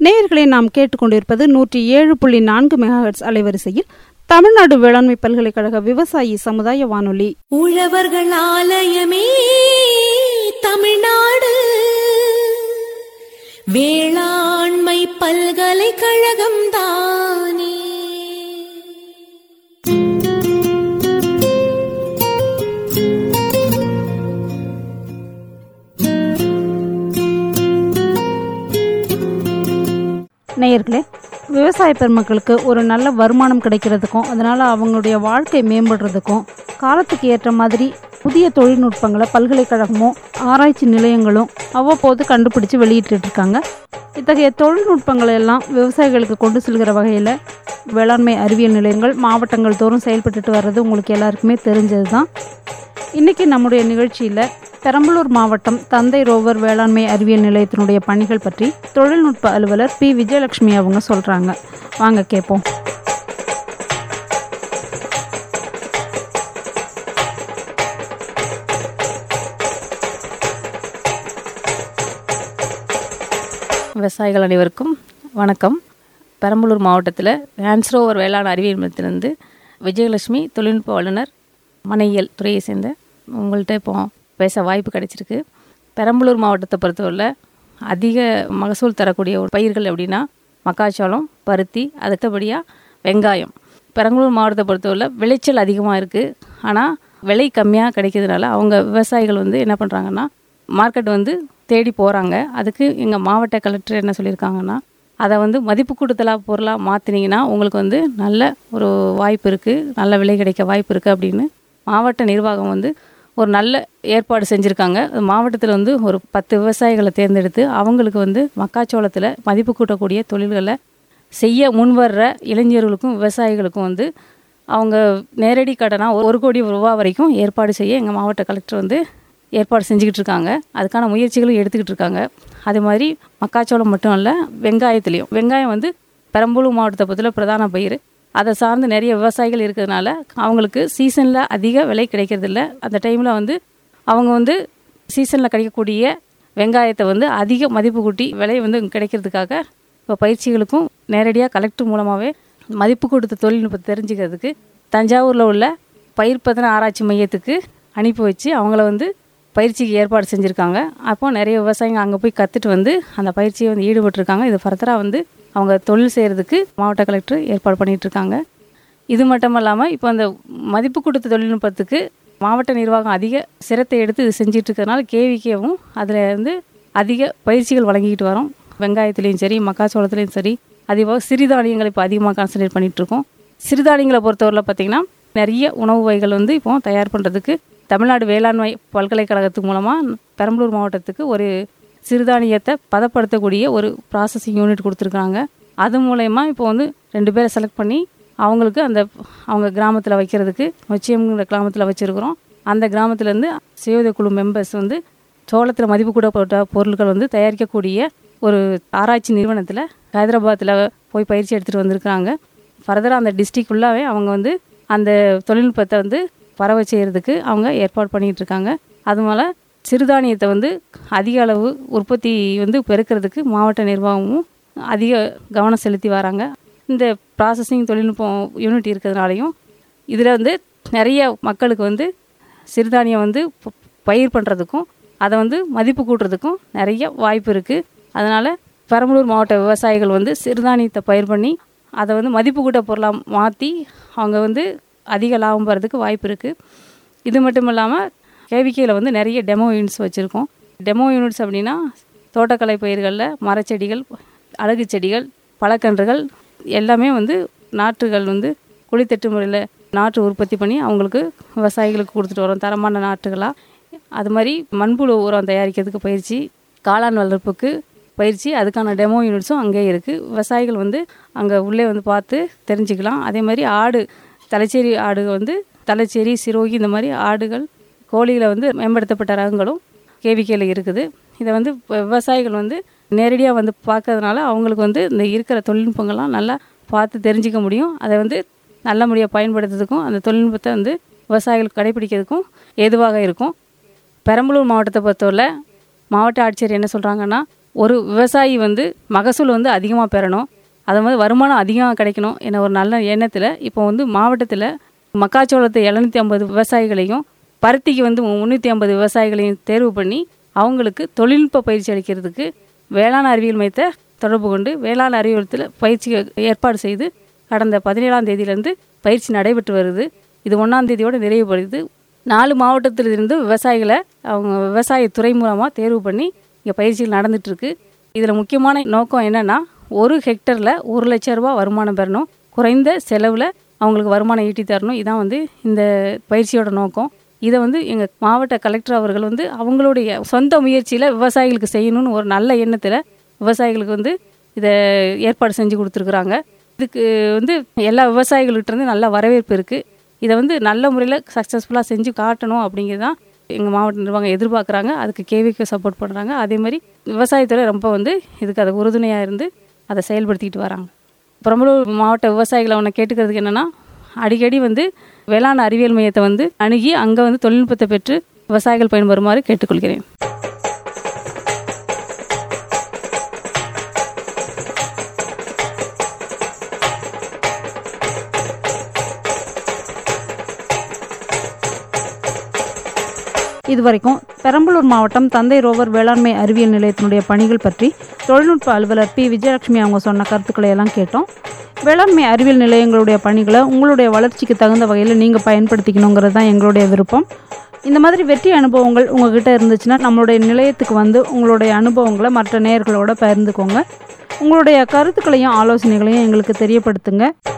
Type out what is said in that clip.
நேயர்களை நாம் கேட்டுக்கொண்டிருப்பது நூற்றி ஏழு புள்ளி நான்கு மெகாஹெட்ஸ் அலைவரிசையில் தமிழ்நாடு வேளாண்மை பல்கலைக்கழக விவசாயி சமுதாய வானொலி உழவர்கள் ஆலயமே தமிழ்நாடு வேளாண்மை பல்கலைக்கழகம் தானே நேயர்களே விவசாய பெருமக்களுக்கு ஒரு நல்ல வருமானம் கிடைக்கிறதுக்கும் அதனால் அவங்களுடைய வாழ்க்கை மேம்படுறதுக்கும் காலத்துக்கு ஏற்ற மாதிரி புதிய தொழில்நுட்பங்களை பல்கலைக்கழகமும் ஆராய்ச்சி நிலையங்களும் அவ்வப்போது கண்டுபிடிச்சு வெளியிட்டு இருக்காங்க இத்தகைய தொழில்நுட்பங்களை எல்லாம் விவசாயிகளுக்கு கொண்டு செல்கிற வகையில் வேளாண்மை அறிவியல் நிலையங்கள் மாவட்டங்கள் தோறும் செயல்பட்டுட்டு வர்றது உங்களுக்கு எல்லாருக்குமே தெரிஞ்சது தான் இன்றைக்கி நம்முடைய நிகழ்ச்சியில் பெரம்பலூர் மாவட்டம் தந்தை ரோவர் வேளாண்மை அறிவியல் நிலையத்தினுடைய பணிகள் பற்றி தொழில்நுட்ப அலுவலர் பி விஜயலட்சுமி அவங்க சொல்கிறாங்க வாங்க கேட்போம் விவசாயிகள் அனைவருக்கும் வணக்கம் பெரம்பலூர் மாவட்டத்தில் ஆன்ஸ்ரோவர் வேளாண் அறிவியல் மையத்திலிருந்து விஜயலட்சுமி தொழில்நுட்ப வல்லுநர் மனையியல் துறையை சேர்ந்த உங்கள்கிட்ட இப்போ பேச வாய்ப்பு கிடைச்சிருக்கு பெரம்பலூர் மாவட்டத்தை பொறுத்தவரை அதிக மகசூல் தரக்கூடிய ஒரு பயிர்கள் அப்படின்னா மக்காச்சோளம் பருத்தி அடுத்தபடியாக வெங்காயம் பெரம்பலூர் மாவட்டத்தை பொறுத்தவரை விளைச்சல் அதிகமாக இருக்குது ஆனால் விலை கம்மியாக கிடைக்கிறதுனால அவங்க விவசாயிகள் வந்து என்ன பண்ணுறாங்கன்னா மார்க்கெட் வந்து தேடி போகிறாங்க அதுக்கு எங்கள் மாவட்ட கலெக்டர் என்ன சொல்லியிருக்காங்கன்னா அதை வந்து மதிப்பு கூடுதலாக பொருளாக மாற்றினீங்கன்னா உங்களுக்கு வந்து நல்ல ஒரு வாய்ப்பு இருக்குது நல்ல விலை கிடைக்க வாய்ப்பு இருக்குது அப்படின்னு மாவட்ட நிர்வாகம் வந்து ஒரு நல்ல ஏற்பாடு செஞ்சுருக்காங்க மாவட்டத்தில் வந்து ஒரு பத்து விவசாயிகளை தேர்ந்தெடுத்து அவங்களுக்கு வந்து மக்காச்சோளத்தில் மதிப்பு கூட்டக்கூடிய தொழில்களை செய்ய முன்வர்ற இளைஞர்களுக்கும் விவசாயிகளுக்கும் வந்து அவங்க நேரடி கடனாக ஒரு கோடி ரூபா வரைக்கும் ஏற்பாடு செய்ய எங்கள் மாவட்ட கலெக்டர் வந்து ஏற்பாடு செஞ்சுக்கிட்டு இருக்காங்க அதுக்கான முயற்சிகளும் எடுத்துக்கிட்டு இருக்காங்க அதே மாதிரி மக்காச்சோளம் மட்டும் இல்லை வெங்காயத்துலேயும் வெங்காயம் வந்து பெரம்பலூர் மாவட்டத்தை பொறுத்தல பிரதான பயிர் அதை சார்ந்து நிறைய விவசாயிகள் இருக்கிறதுனால அவங்களுக்கு சீசனில் அதிக விலை கிடைக்கிறதில்ல அந்த டைமில் வந்து அவங்க வந்து சீசனில் கிடைக்கக்கூடிய வெங்காயத்தை வந்து அதிக மதிப்பு கூட்டி விலை வந்து கிடைக்கிறதுக்காக இப்போ பயிற்சிகளுக்கும் நேரடியாக கலெக்டர் மூலமாகவே மதிப்பு கொடுத்த தொழில்நுட்பத்தை தெரிஞ்சுக்கிறதுக்கு தஞ்சாவூரில் உள்ள பயிர் பதன ஆராய்ச்சி மையத்துக்கு அனுப்பி வச்சு அவங்கள வந்து பயிற்சிக்கு ஏற்பாடு செஞ்சுருக்காங்க அப்போ நிறைய விவசாயிங்க அங்கே போய் கற்றுட்டு வந்து அந்த பயிற்சியை வந்து ஈடுபட்டிருக்காங்க இது ஃபர்தராக வந்து அவங்க தொழில் செய்கிறதுக்கு மாவட்ட கலெக்டர் ஏற்பாடு பண்ணிகிட்டு இருக்காங்க இது மட்டும் இல்லாமல் இப்போ அந்த மதிப்பு கொடுத்த தொழில்நுட்பத்துக்கு மாவட்ட நிர்வாகம் அதிக சிரத்தை எடுத்து இது செஞ்சிட்டு இருக்கிறதுனால கேவிகேவும் அதில் வந்து அதிக பயிற்சிகள் வழங்கிக்கிட்டு வரோம் வெங்காயத்துலேயும் சரி மக்காச்சோளத்துலேயும் சரி அதிகமாக சிறுதானியங்கள் இப்போ அதிகமாக கான்சன்ட்ரேட் பண்ணிகிட்ருக்கோம் சிறுதானியங்களை பொறுத்தவரையில் பார்த்திங்கன்னா நிறைய உணவு வகைகள் வந்து இப்போ தயார் பண்ணுறதுக்கு தமிழ்நாடு வேளாண்மை பல்கலைக்கழகத்து மூலமாக பெரம்பலூர் மாவட்டத்துக்கு ஒரு சிறுதானியத்தை பதப்படுத்தக்கூடிய ஒரு ப்ராசஸிங் யூனிட் கொடுத்துருக்காங்க அது மூலயமா இப்போ வந்து ரெண்டு பேரை செலக்ட் பண்ணி அவங்களுக்கு அந்த அவங்க கிராமத்தில் வைக்கிறதுக்கு நிச்சயம்ங்கிற கிராமத்தில் வச்சுருக்குறோம் அந்த கிராமத்துலேருந்து சுயோதய குழு மெம்பர்ஸ் வந்து சோளத்தில் மதிப்பு கூடப்பட்ட பொருட்கள் வந்து தயாரிக்கக்கூடிய ஒரு ஆராய்ச்சி நிறுவனத்தில் ஹைதராபாத்தில் போய் பயிற்சி எடுத்துகிட்டு வந்திருக்கிறாங்க ஃபர்தராக அந்த டிஸ்ட்ரிக் ஃபுல்லாகவே அவங்க வந்து அந்த தொழில்நுட்பத்தை வந்து பரவ செய்கிறதுக்கு அவங்க ஏற்பாடு பண்ணிகிட்டு இருக்காங்க அதுபோல் சிறுதானியத்தை வந்து அதிக அளவு உற்பத்தி வந்து பெருக்கிறதுக்கு மாவட்ட நிர்வாகமும் அதிக கவனம் செலுத்தி வராங்க இந்த ப்ராசஸிங் தொழில்நுட்பம் யூனிட் இருக்கிறதுனாலையும் இதில் வந்து நிறைய மக்களுக்கு வந்து சிறுதானியம் வந்து ப- பயிர் பண்ணுறதுக்கும் அதை வந்து மதிப்பு கூட்டுறதுக்கும் நிறைய வாய்ப்பு இருக்குது அதனால் பெரம்பலூர் மாவட்ட விவசாயிகள் வந்து சிறுதானியத்தை பயிர் பண்ணி அதை வந்து மதிப்பு கூட்ட பொருளாக மாற்றி அவங்க வந்து அதிக லாபம் பெறதுக்கு வாய்ப்பு இருக்குது இது மட்டும் இல்லாமல் கேவிக்கையில் வந்து நிறைய டெமோ யூனிட்ஸ் வச்சுருக்கோம் டெமோ யூனிட்ஸ் அப்படின்னா தோட்டக்கலை பயிர்களில் மரச்செடிகள் அழகு செடிகள் பழக்கன்றுகள் எல்லாமே வந்து நாற்றுகள் வந்து குழித்தட்டு முறையில் நாற்று உற்பத்தி பண்ணி அவங்களுக்கு விவசாயிகளுக்கு கொடுத்துட்டு வரோம் தரமான நாற்றுகளாக அது மாதிரி மண்புழு உரம் தயாரிக்கிறதுக்கு பயிற்சி காளான் வளர்ப்புக்கு பயிற்சி அதுக்கான டெமோ யூனிட்ஸும் அங்கேயே இருக்குது விவசாயிகள் வந்து அங்கே உள்ளே வந்து பார்த்து தெரிஞ்சுக்கலாம் அதே மாதிரி ஆடு தலைச்சேரி ஆடு வந்து தலைச்சேரி சிரோகி இந்த மாதிரி ஆடுகள் கோழிகளை வந்து மேம்படுத்தப்பட்ட ரகங்களும் கேவிக்கையில் இருக்குது இதை வந்து இப்ப விவசாயிகள் வந்து நேரடியாக வந்து பார்க்கறதுனால அவங்களுக்கு வந்து இந்த இருக்கிற தொழில்நுட்பங்கள்லாம் நல்லா பார்த்து தெரிஞ்சுக்க முடியும் அதை வந்து நல்ல முறையாக பயன்படுத்துறதுக்கும் அந்த தொழில்நுட்பத்தை வந்து விவசாயிகள் கடைபிடிக்கிறதுக்கும் ஏதுவாக இருக்கும் பெரம்பலூர் மாவட்டத்தை பொறுத்தவரை மாவட்ட ஆட்சியர் என்ன சொல்கிறாங்கன்னா ஒரு விவசாயி வந்து மகசூல் வந்து அதிகமாக பெறணும் அது மாதிரி வருமானம் அதிகமாக கிடைக்கணும் என ஒரு நல்ல எண்ணத்தில் இப்போ வந்து மாவட்டத்தில் மக்காச்சோளத்தை எழுநூற்றி ஐம்பது விவசாயிகளையும் பருத்திக்கு வந்து முந்நூற்றி ஐம்பது விவசாயிகளையும் தேர்வு பண்ணி அவங்களுக்கு தொழில்நுட்ப பயிற்சி அளிக்கிறதுக்கு வேளாண் அறிவியல் மையத்தை தொடர்பு கொண்டு வேளாண் அறிவியலத்தில் பயிற்சி ஏற்பாடு செய்து கடந்த பதினேழாம் தேதியிலேருந்து பயிற்சி நடைபெற்று வருது இது ஒன்றாம் தேதியோடு நிறைவு பெறுது நாலு மாவட்டத்திலிருந்து விவசாயிகளை அவங்க விவசாய துறை மூலமாக தேர்வு பண்ணி இங்கே பயிற்சிகள் நடந்துகிட்ருக்கு இதில் முக்கியமான நோக்கம் என்னென்னா ஒரு ஹெக்டரில் ஒரு லட்ச ரூபா வருமானம் பெறணும் குறைந்த செலவில் அவங்களுக்கு வருமானம் ஈட்டி தரணும் இதான் வந்து இந்த பயிற்சியோட நோக்கம் இதை வந்து எங்கள் மாவட்ட கலெக்டர் அவர்கள் வந்து அவங்களுடைய சொந்த முயற்சியில் விவசாயிகளுக்கு செய்யணும்னு ஒரு நல்ல எண்ணத்தில் விவசாயிகளுக்கு வந்து இதை ஏற்பாடு செஞ்சு கொடுத்துருக்குறாங்க இதுக்கு வந்து எல்லா விவசாயிகள்கிட்ட இருந்து நல்ல வரவேற்பு இருக்குது இதை வந்து நல்ல முறையில் சக்ஸஸ்ஃபுல்லாக செஞ்சு காட்டணும் அப்படிங்கிறது தான் எங்கள் மாவட்ட நிர்வாகம் எதிர்பார்க்குறாங்க அதுக்கு கேவிக்கு சப்போர்ட் பண்ணுறாங்க அதே மாதிரி விவசாயத்துறை ரொம்ப வந்து இதுக்கு அது உறுதுணையாக இருந்து அதை செயல்படுத்திக்கிட்டு வராங்க பெரம்பலூர் மாவட்ட விவசாயிகளை அவனை கேட்டுக்கிறதுக்கு என்னென்னா அடிக்கடி வந்து வேளாண் அறிவியல் மையத்தை வந்து அணுகி அங்கே வந்து தொழில்நுட்பத்தை பெற்று விவசாயிகள் பயன்பெறுமாறு கேட்டுக்கொள்கிறேன் இதுவரைக்கும் பெரம்பலூர் மாவட்டம் தந்தை ரோவர் வேளாண்மை அறிவியல் நிலையத்தினுடைய பணிகள் பற்றி தொழில்நுட்ப அலுவலர் பி விஜயலட்சுமி அவங்க சொன்ன கருத்துக்களை எல்லாம் கேட்டோம் வேளாண்மை அறிவியல் நிலையங்களுடைய பணிகளை உங்களுடைய வளர்ச்சிக்கு தகுந்த வகையில் நீங்கள் பயன்படுத்திக்கணுங்கிறது தான் எங்களுடைய விருப்பம் இந்த மாதிரி வெற்றி அனுபவங்கள் உங்ககிட்ட இருந்துச்சுன்னா நம்மளுடைய நிலையத்துக்கு வந்து உங்களுடைய அனுபவங்களை மற்ற நேயர்களோட பகிர்ந்துக்கோங்க உங்களுடைய கருத்துக்களையும் ஆலோசனைகளையும் எங்களுக்கு தெரியப்படுத்துங்க